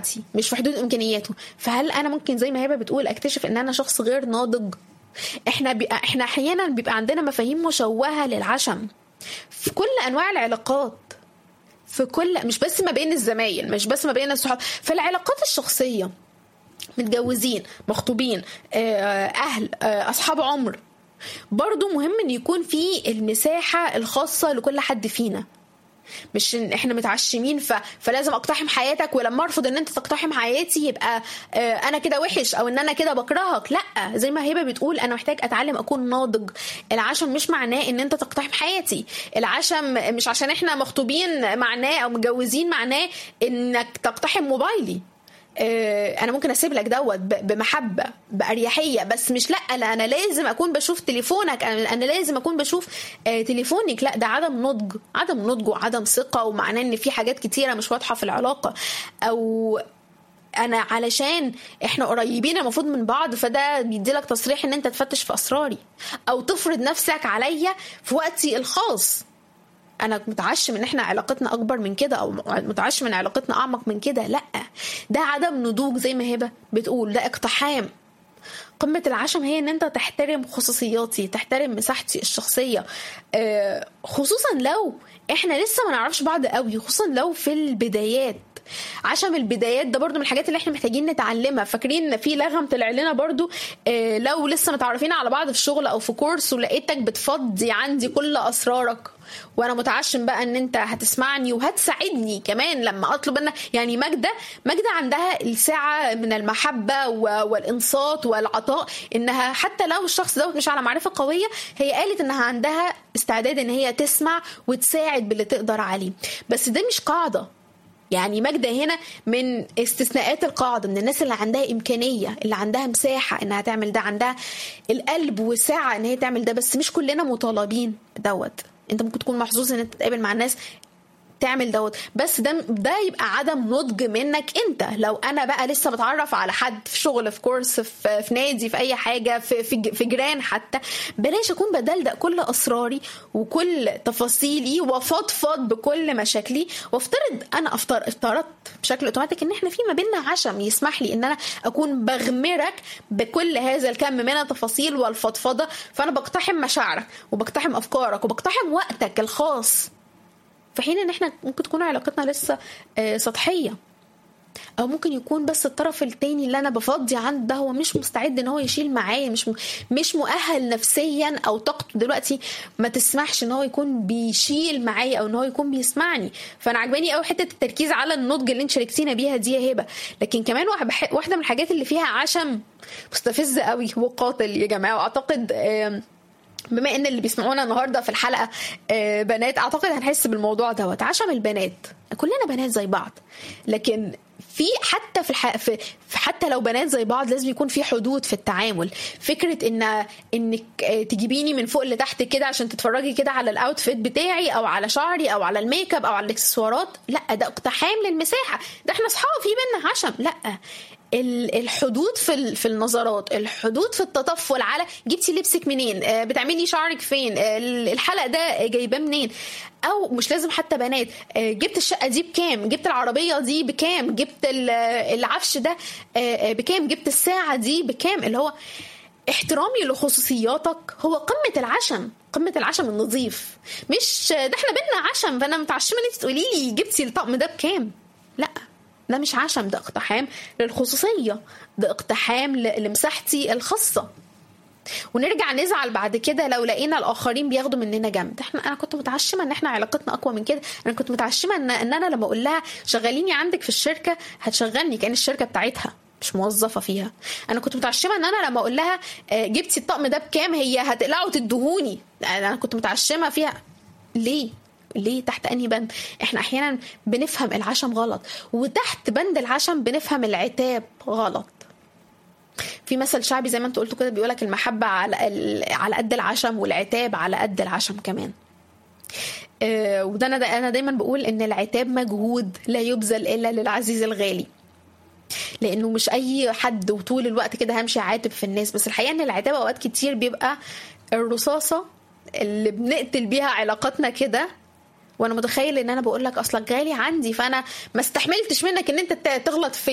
مش في حدود امكانياته فهل انا ممكن زي ما هبه بتقول اكتشف ان انا شخص غير ناضج احنا بيبقى احنا احيانا بيبقى عندنا مفاهيم مشوهه للعشم في كل انواع العلاقات في كل مش بس ما بين الزمايل مش بس ما بين الصحاب في العلاقات الشخصيه متجوزين مخطوبين اهل اصحاب عمر برضو مهم ان يكون في المساحه الخاصه لكل حد فينا مش ان احنا متعشمين ف... فلازم اقتحم حياتك ولما ارفض ان انت تقتحم حياتي يبقى آه انا كده وحش او ان انا كده بكرهك لا زي ما هبه بتقول انا محتاج اتعلم اكون ناضج العشم مش معناه ان انت تقتحم حياتي العشم مش عشان احنا مخطوبين معناه او متجوزين معناه انك تقتحم موبايلي انا ممكن اسيب لك دوت بمحبه باريحيه بس مش لا لا انا لازم اكون بشوف تليفونك انا لازم اكون بشوف تليفونك لا ده عدم نضج عدم نضج وعدم ثقه ومعناه ان في حاجات كتيره مش واضحه في العلاقه او انا علشان احنا قريبين المفروض من بعض فده بيديلك تصريح ان انت تفتش في اسراري او تفرض نفسك عليا في وقتي الخاص انا متعشم ان احنا علاقتنا اكبر من كده او متعشم ان علاقتنا اعمق من كده لا ده عدم نضوج زي ما هبه بتقول ده اقتحام قمة العشم هي ان انت تحترم خصوصياتي تحترم مساحتي الشخصية خصوصا لو احنا لسه ما نعرفش بعض قوي خصوصا لو في البدايات عشم البدايات ده برضو من الحاجات اللي احنا محتاجين نتعلمها فاكرين ان في لغم طلع لنا برضو اه لو لسه متعرفين على بعض في شغل او في كورس ولقيتك بتفضي عندي كل اسرارك وانا متعشم بقى ان انت هتسمعني وهتساعدني كمان لما اطلب ان يعني ماجده ماجده عندها السعه من المحبه والانصات والعطاء انها حتى لو الشخص دوت مش على معرفه قويه هي قالت انها عندها استعداد ان هي تسمع وتساعد باللي تقدر عليه بس ده مش قاعده يعني ماجدة هنا من استثناءات القاعدة من الناس اللي عندها إمكانية اللي عندها مساحة إنها تعمل ده عندها القلب والسعة إن هي تعمل ده بس مش كلنا مطالبين بدوت أنت ممكن تكون محظوظ إن أنت تتقابل مع الناس تعمل دوت بس ده ده يبقى عدم نضج منك انت لو انا بقى لسه بتعرف على حد في شغل في كورس في, في نادي في اي حاجه في في, في جيران حتى بلاش اكون بدلدق كل اسراري وكل تفاصيلي وفضفض بكل مشاكلي وافترض انا افترض افترضت بشكل اوتوماتيك ان احنا في ما بيننا عشم يسمح لي ان انا اكون بغمرك بكل هذا الكم من التفاصيل والفضفضه فانا بقتحم مشاعرك وبقتحم افكارك وبقتحم وقتك الخاص في حين ان احنا ممكن تكون علاقتنا لسه سطحيه او ممكن يكون بس الطرف التاني اللي انا بفضي عنده ده هو مش مستعد ان هو يشيل معايا مش م... مش مؤهل نفسيا او طاقته دلوقتي ما تسمحش ان هو يكون بيشيل معايا او ان هو يكون بيسمعني فانا عجباني قوي حته التركيز على النضج اللي انت شاركتينا بيها دي يا هبه لكن كمان واحده من الحاجات اللي فيها عشم مستفز قوي هو قاتل يا جماعه واعتقد آه بما ان اللي بيسمعونا النهارده في الحلقه بنات اعتقد هنحس بالموضوع دوت عشم البنات كلنا بنات زي بعض لكن في حتى في, الح... في حتى لو بنات زي بعض لازم يكون في حدود في التعامل فكره ان انك تجيبيني من فوق لتحت كده عشان تتفرجي كده على الاوتفيت بتاعي او على شعري او على الميك اب او على الاكسسوارات لا ده اقتحام للمساحه ده احنا اصحاب في بينا عشم لا الحدود في في النظرات الحدود في التطفل على جبتي لبسك منين بتعملي شعرك فين الحلق ده جايباه منين او مش لازم حتى بنات جبت الشقه دي بكام جبت العربيه دي بكام جبت العفش ده بكام جبت الساعه دي بكام اللي هو احترامي لخصوصياتك هو قمه العشم قمه العشم النظيف مش ده احنا بينا عشم فانا متعشمه ان انت تقولي لي جبتي الطقم ده بكام لا ده مش عشم ده اقتحام للخصوصية ده اقتحام لمساحتي الخاصة ونرجع نزعل بعد كده لو لقينا الاخرين بياخدوا مننا جنب احنا انا كنت متعشمه ان احنا علاقتنا اقوى من كده انا كنت متعشمه ان, إن انا لما اقول لها شغليني عندك في الشركه هتشغلني كان الشركه بتاعتها مش موظفه فيها انا كنت متعشمه ان انا لما اقول لها جبتي الطقم ده بكام هي هتقلعوا تدهوني انا كنت متعشمه فيها ليه ليه تحت انهي بند احنا احيانا بنفهم العشم غلط وتحت بند العشم بنفهم العتاب غلط في مثل شعبي زي ما انت قلت كده بيقولك المحبة على على قد العشم والعتاب على قد العشم كمان آه وده انا دا انا دايما بقول ان العتاب مجهود لا يبذل الا للعزيز الغالي لانه مش اي حد وطول الوقت كده همشي عاتب في الناس بس الحقيقه ان العتاب اوقات كتير بيبقى الرصاصه اللي بنقتل بيها علاقاتنا كده وانا متخيل ان انا بقول لك اصلك غالي عندي فانا ما استحملتش منك ان انت تغلط في